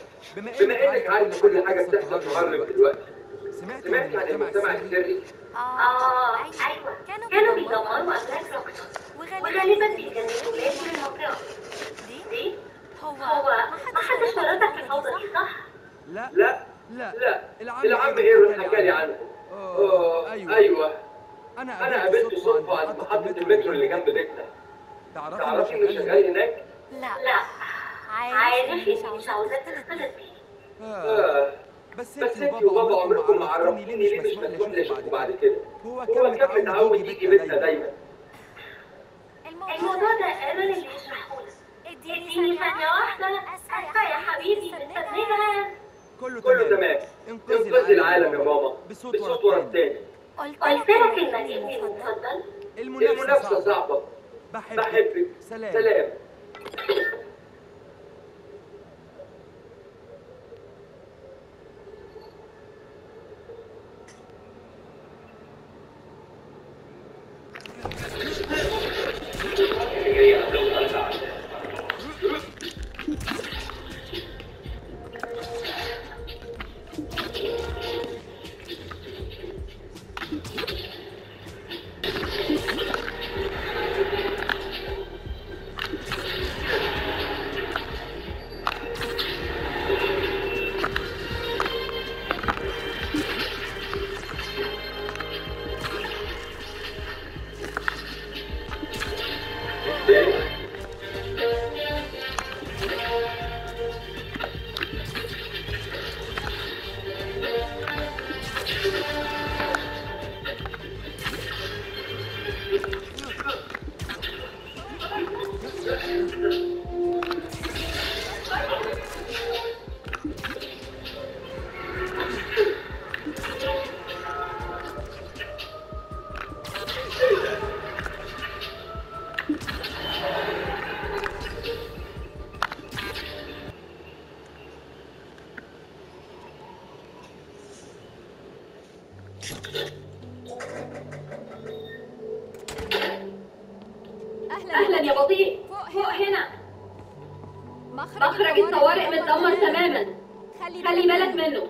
بما بما انك عارف كل حاجه بتحصل في هارلم دلوقتي سمعت سمعت عن المجتمع السري آه أيوة كانوا بيدوروا أملاك روكسون وغالبا بيجننوا ولاد من المنطقة دي هو ما حدش ورثك في الفوضى دي صح؟ لا لا لا لا العم العم إيرون ايرون حكى لي عنه اه اه ايوه ايوه انا انا قابلته صدفه عند محطه المترو اللي جنب بيتنا تعرفي تعرفي انه انه شغال هناك لا لا عارف إني مش عاوزاك تختلط بيه آه. اه بس بس انت انت وبابا عمركم ما عرفتوني ليه مش مسموح لي اشوفكم بعد كده هو هو كان كان متعود يجي بيتنا دايما الموضوع ده أنا اللي هشرحه لك اديني ثانية واحدة أسفة يا حبيبي مستنيها كله كله تمام انقذ العالم يا ماما بصوت بصوت ورا ورا التاني التاني قلت لك إنك ابني المفضل المنافسة المنافسه صعبة صعبه بحبك بحبك سلام سلام أهلا يا بطيء فوق هنا مخرج الطوارئ متدمر تماما خلي بالك منه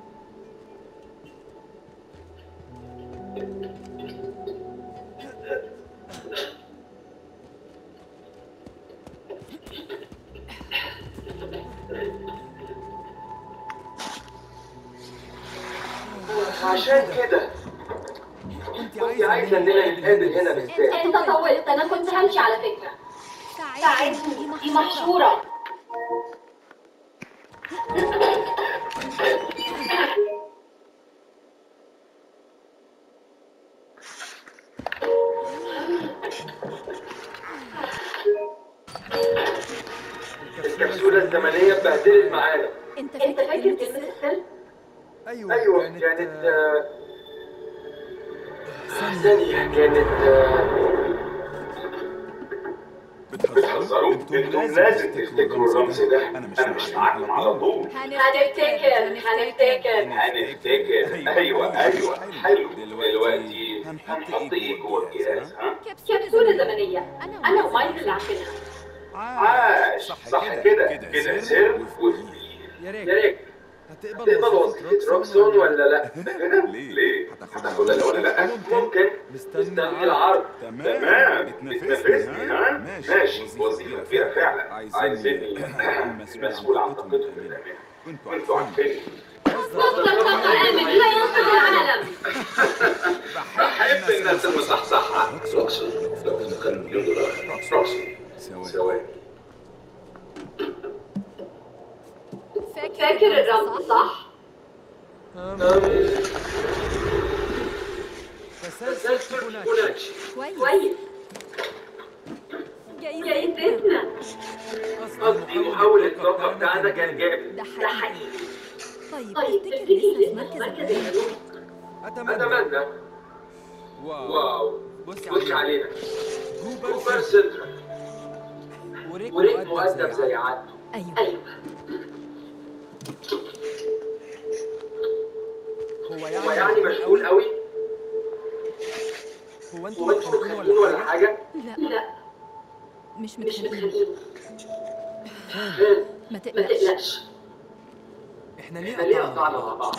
عشان كده انت كنت عايزه اننا نتقابل هنا بالذات انت طولت انا كنت همشي على فكرة ساعدني دي محشورة الكبسوله الزمنيه اتبهدلت معانا انت فاكر كلمة السر؟ ايوه ايوه كانت كانت آه، آه، ثانيه كانت آه، بتهزروا انتم لازم تفتكروا الرمز ده انا مش معاكم على طول هنفتكر هنفتكر هنفتكر ايوه ايوه حلو دلوقتي هنحط ايه جوه الجهاز ها كبسولة زمنية أنا ومايكل اللي عارفينها عاش صح كده كده سر وفي يا يا ريت ريت هتقبل تقبل وظيفه روكسون ولا لا ليه هتاخدها ولا لا ممكن مستني مستني العرض تمام بتنافسني ها ماشي وظيفه كبيره فعلا عايزيني مسؤول عن طاقتهم الامنه وانتوا عارفين مصدر طاقة آمن لا ينقذ العالم بحب الناس المصحصحه روكسون لو كان مليون دولار روكسون سواء فاكر الرمز صح؟ تسلسل فيبوناتشي فيبوناتشي كويس جايزتنا قصدي محول الطاقه بتاعنا كان جامد ده حقيقي طيب طيب تفتكر تفتكر لسه في لسه مركز مركز العلوم العلوم اتمنى اتمنى واو واو بصي بص علينا جوبر كوبر سنترال وريك وريك مؤدب مؤدب زي زي عادته عادته ايوه أيوة هو هو يعني يعني مشغول قوي هو انتوا هو انتوا متخانقين متخانقين ولا ولا حاجه حاجه لا لا مش مش متخانقين متخانقين ما ما تقلقش تقلقش احنا ليه احنا ليه قطعنا قطعنا مع مع بعض؟ بعض؟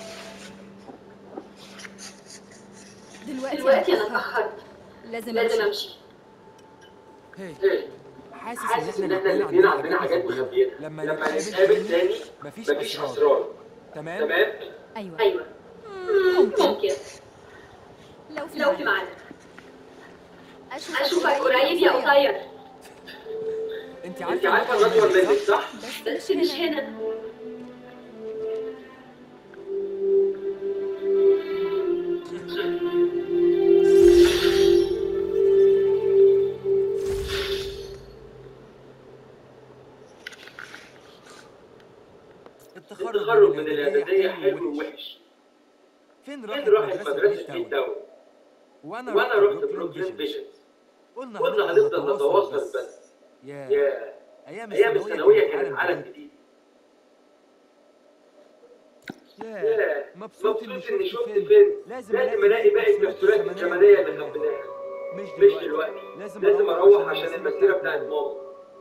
دلوقتي دلوقتي أنا أنا اتأخرت اتأخرت لازم لازم أمشي أمشي هي إيه، حاسس حاسس ان ان احنا احنا الاتنين الاثنين عندنا عندنا حاجات مخبية لما لما نتقابل نتقابل تاني مفيش مفيش اسرار اسرار تمام تمام أيوة أيوة ممكن ممكن لو في لو في معانا معانا أشوفك أشوفك قريب يا قصير انت انت عارفه عارفه إن الأطول أنا منك صح؟ بس مش هنا التخرج من الإعدادية حلو ووحش فين فين راحت راحت مدرسة مدرسة ميد ميد تاون تاون وانا وأنا رحت رحت بروكلين بروكلين فيجن فيجنز قلنا قلنا هنفضل هنفضل نتواصل نتواصل بس بس يا يا ايام أيام الثانوية كانت عالم جديد جديد يا يا مبسوط مبسوط اني إني شفت شفت فين فين لازم لازم ألاقي باقي الكبسولات الزمنية اللي خبيناها مش مش دلوقتي دلوقتي لازم لازم أروح عشان المسيرة بتاعت ماما ماما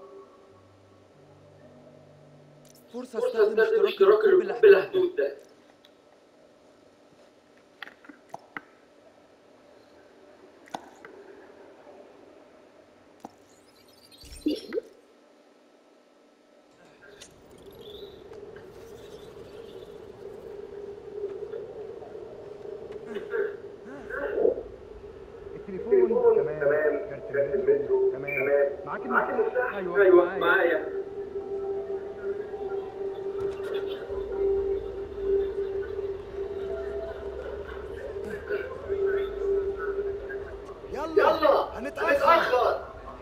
فرصة فرصة استخدم استخدم اشتراك اشتراك الركوب الركوب بالحدود بالحدود ده التليفون تمام تمام كارت المترو تمام معاك معاك المفتاح المفتاح أيوة، ايوه معايا. معايا يلا يلا هنتأخر هنتأخر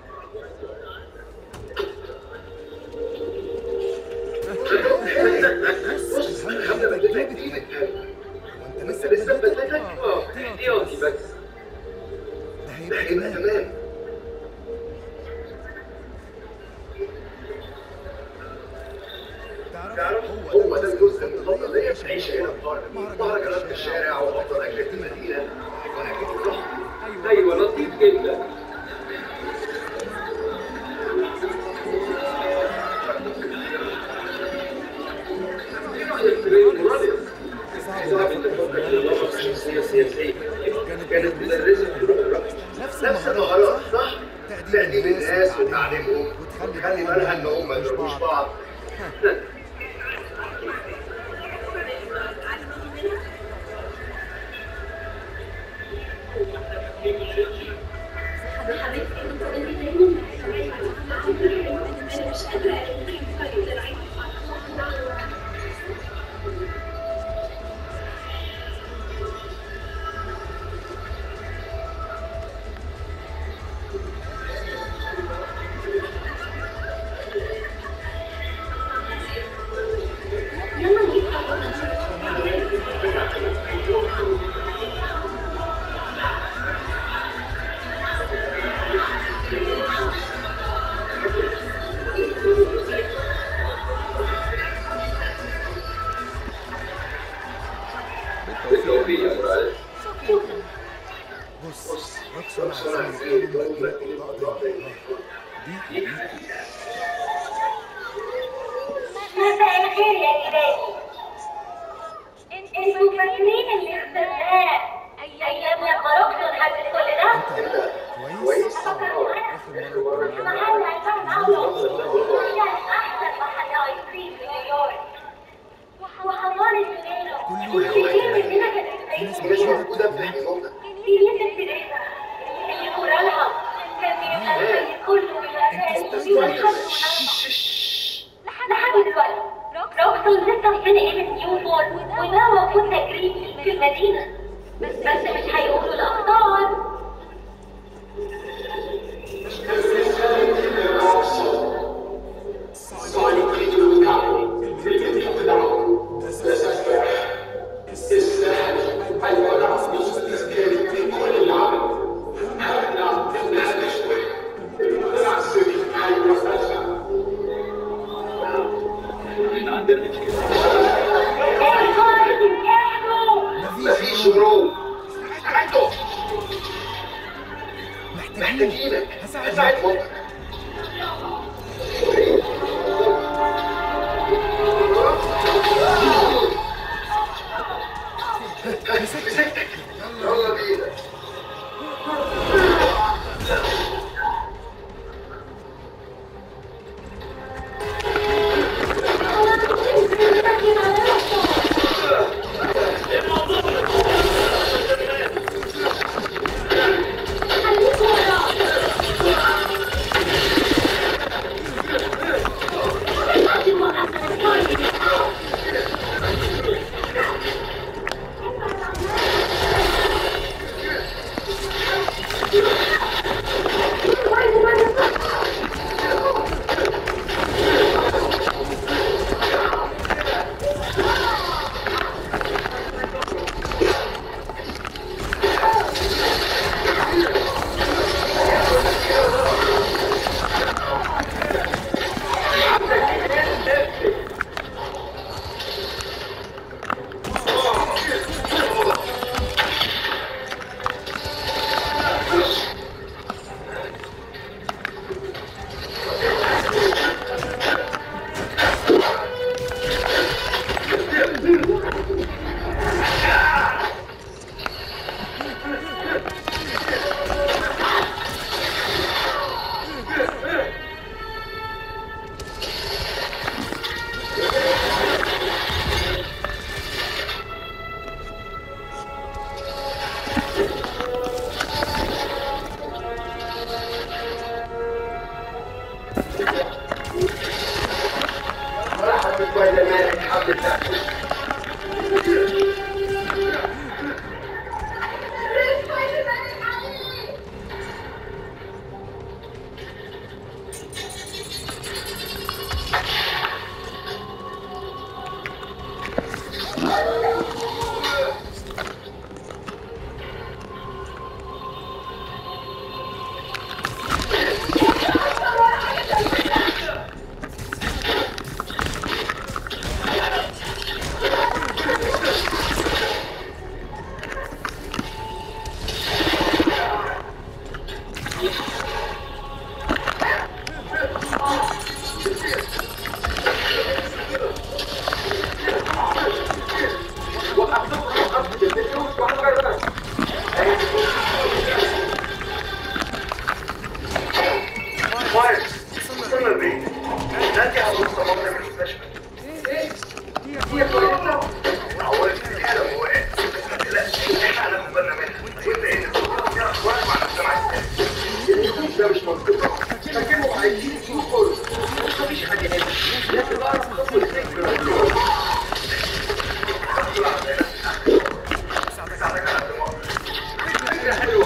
بص الهم ده جديد وانت انت لسه لسه بدأت بدأتك اه احتياطي بس ده هيبقى هيبقى تمام تمام تعرف هو ده الجزء المفضل ليا في العيشه هنا في هارلem مهرجانات في الشارع وافضل اكل في المدينه وانا اكيد رحت ايوه لطيف جدا صعب انت تفكر ان بابا شخصيه سياسيه كانت مدرسه فنون الرقص نفس نفس المهارات صح؟ تقديم تقديم الناس الناس وتعليمهم وتخلي بالها ان هم ما يضربوش بعض بالتوفيق يا مراد بص رقصة عايزين يكونوا مدينة الضغط دي دي مساء الخير يا إلهي انتوا فاكرين الاختباء أيام لما رحتوا لحد كل ده؟ كويس فكروا محل عشان أول كان أحسن محل آيس كريم في نيويورك وحضارة ميلانو كتير مننا كانت مش موجوده في الحكومه دي بنت التريزا اللي جورالها كان بيتغني كله بالأغاني والحب لحد دلوقتي روكسون لسه في قيمة نيوبورت وده موجود تجريبي في المدينة بس مش هيقولوا الأخبار احكوا احكوا مفيش هروب محتاجين محتاجينك هساعد هساعد مامتك يلا مسكتك يلا بينا مرحبا سبايدر مان الحمد لله ماير وصلنا البيت نادي على مصطفى من المستشفى هي كويسة عورت الحالة ووقعت لا احنا على بالنا منها وانت ايه واقف مع السماعة ده مش منطقي فكانوا عايزين يشوفوا مفيش حاجة هنا لكن بعرف خطوة الاثنين حلو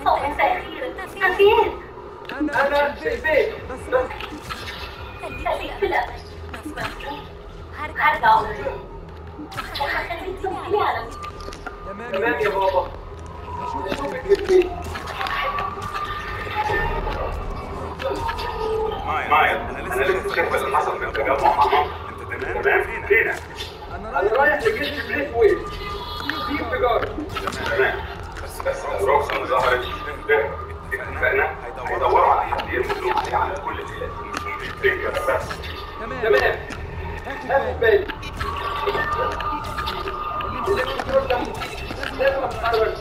أو أنت أخيرا أنت فين؟ أنا انا في البيت بس بس خليك في الأمل مفهوم؟ هرجع وهخليك تمشي على تمام تمام يا بابا هشوفك اشوفك في البيت مايا مايا انا انا لسه لسه شايف اللي حصل في التجمع مع ماما انت تمام تمام فينك فينا أنا انا رايح رايح لجيش بليس ويل في انفجار تمام بس بس لو روكسون ظهرت اتفقنا هيدوروا على حد يرموا عليه على كل الليلات مش فكرة بس تمام تمام هاخد هاخد بالي بالي الانفجار ده لازم اتحرك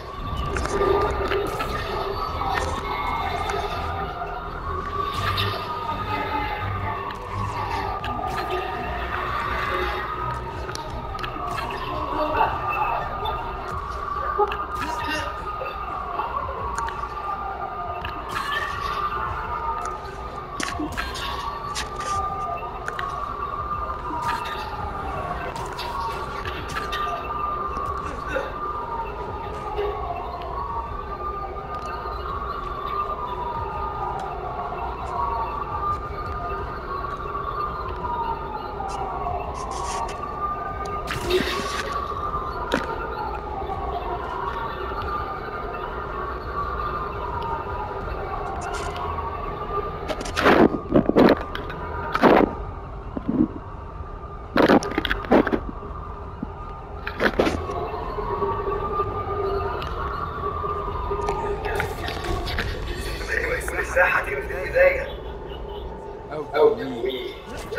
الساحة دي في البداية أو أو تمويه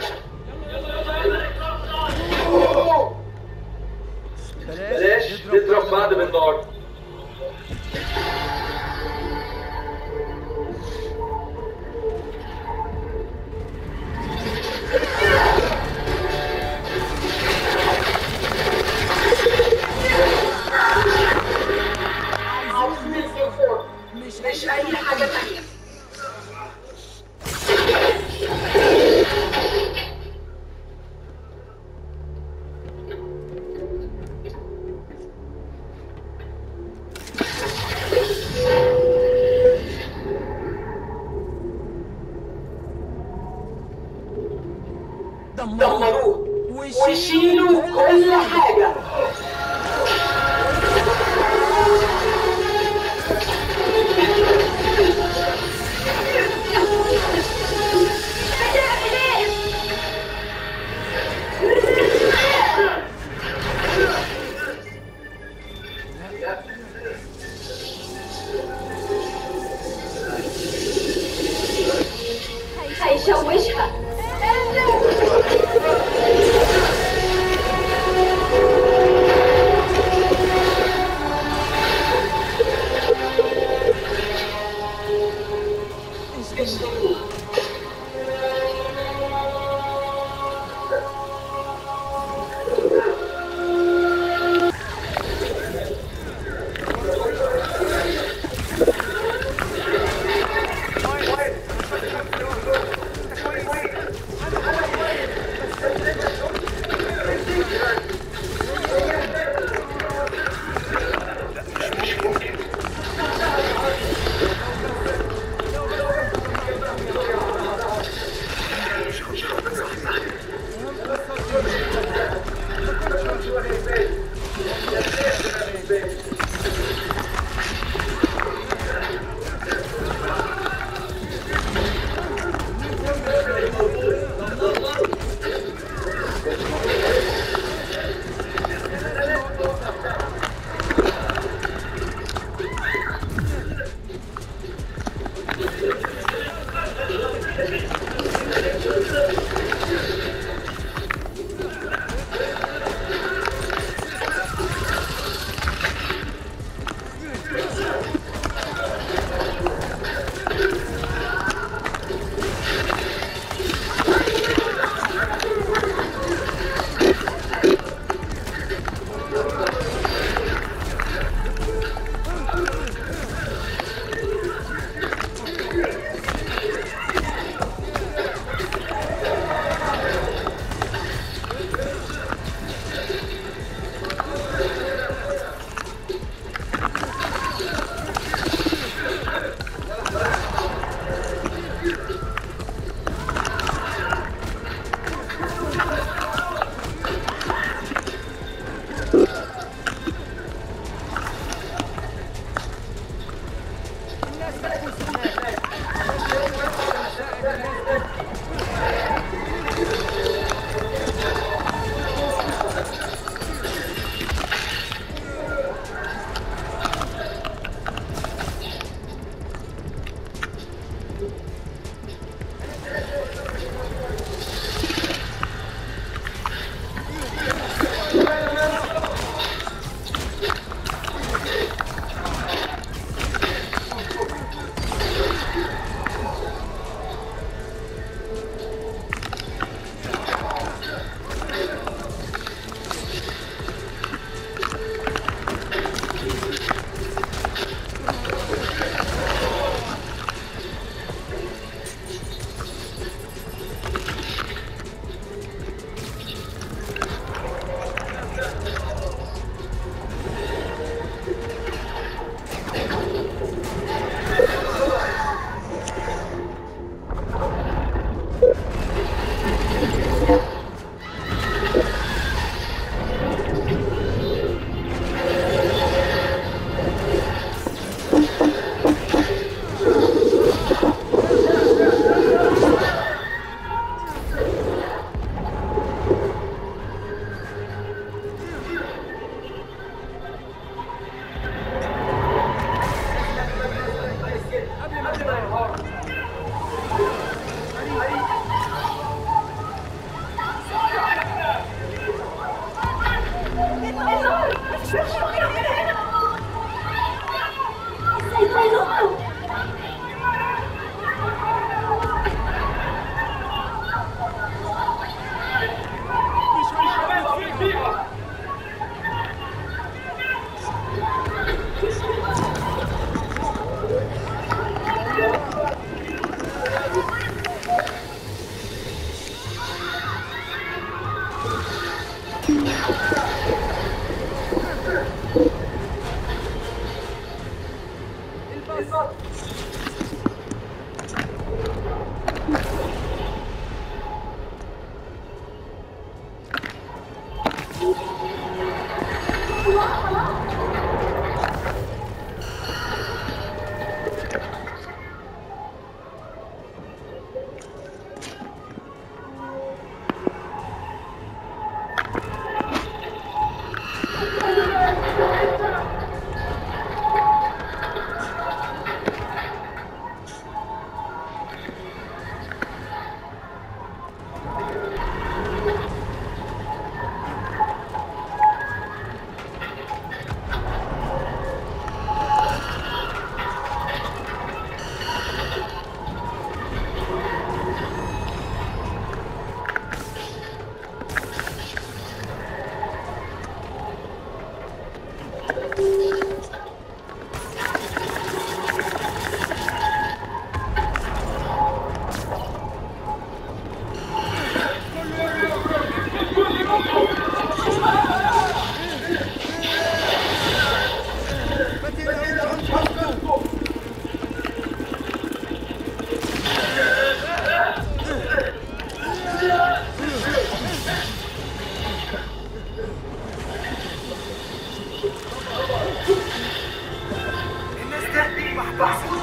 بلاش نضرب بعض بالنار مش أي حاجة تانية دمروه وشيلوا كل حاجة هيشوشها الناس تحبس هناك ساعد الناس دي. قبل ما تنام الباص الناس تهدي محبوسة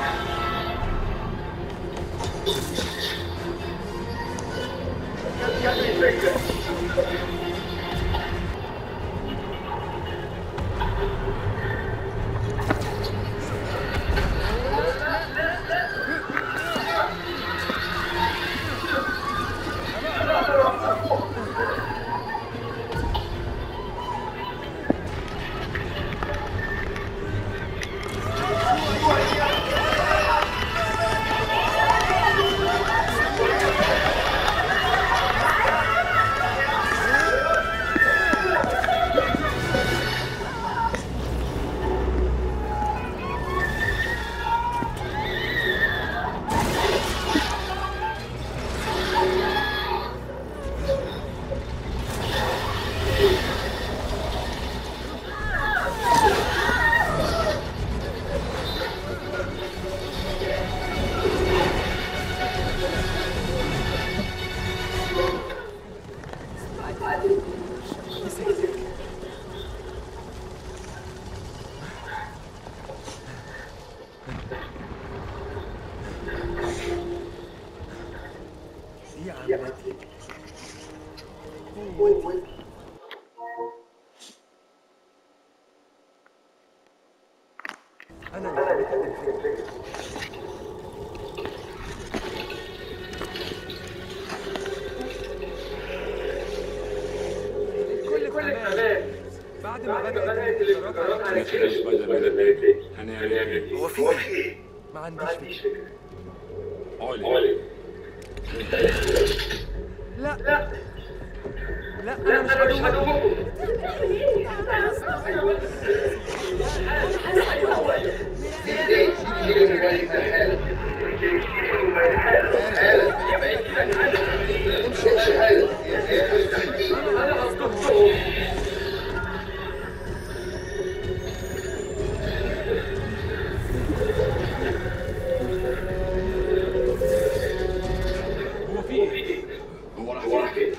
يا عمتي أنا اللي خليتك تنفجر الكل تمام بعد ما بدأت الانفجارات على كده هنعمل ايه؟ هو في ايه؟ ما عنديش فكرة علي لا لا لا أنا مش هدومكم هو في ايه؟ هو راح فين؟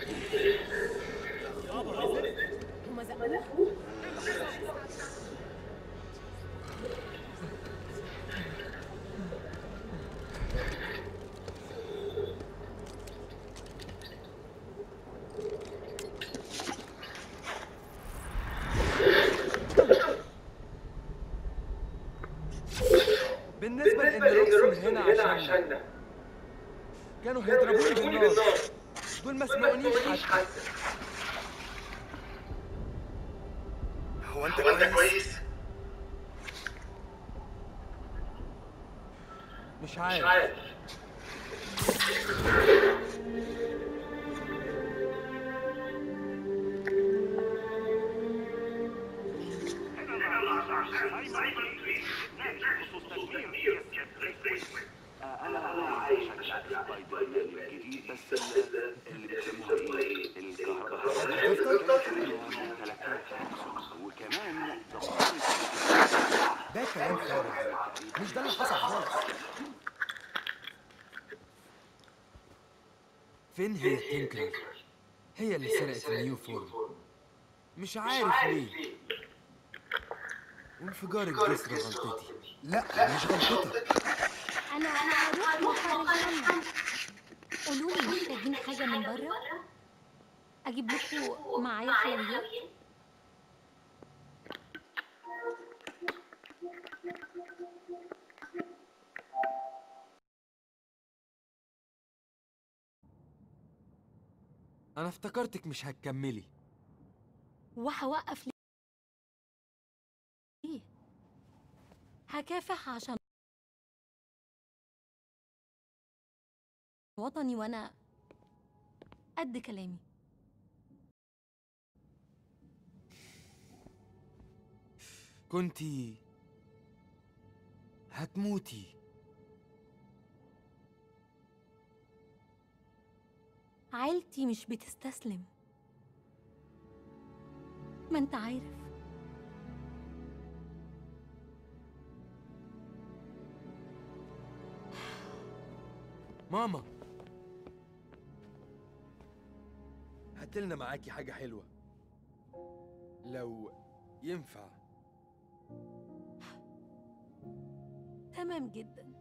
بالنسبة لإن روكسون هنا عشاننا كانوا هيضربوني بالنار دول ما سمعونيش حتى هو انت كويس؟ مش عارف ده كلام فارغ مش ده اللي حصل خالص فين هي تينكر؟ هي اللي سرقت النيو فورم مش عارف ليه وانفجار الجسر غلطتي لا مش غلطتك انا انا هروح مقر الجنة قولوا لي محتاجين حاجة من بره اجيب لكم معايا حلويات انا افتكرتك مش هتكملي وهوقف ليه هكافح عشان وطني وانا قد كلامي كنتي هتموتي عيلتي مش بتستسلم ما انت عارف ماما هاتلنا معاكي حاجة حلوة لو ينفع تمام جدا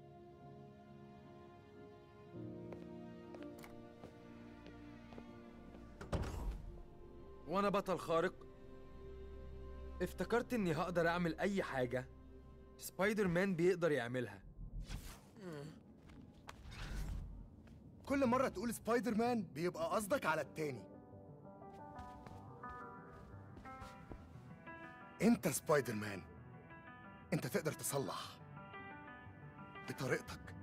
وانا بطل خارق افتكرت اني هقدر اعمل اي حاجة سبايدر مان بيقدر يعملها كل مرة تقول سبايدر مان بيبقى قصدك على التاني انت سبايدر مان انت تقدر تصلح بطريقتك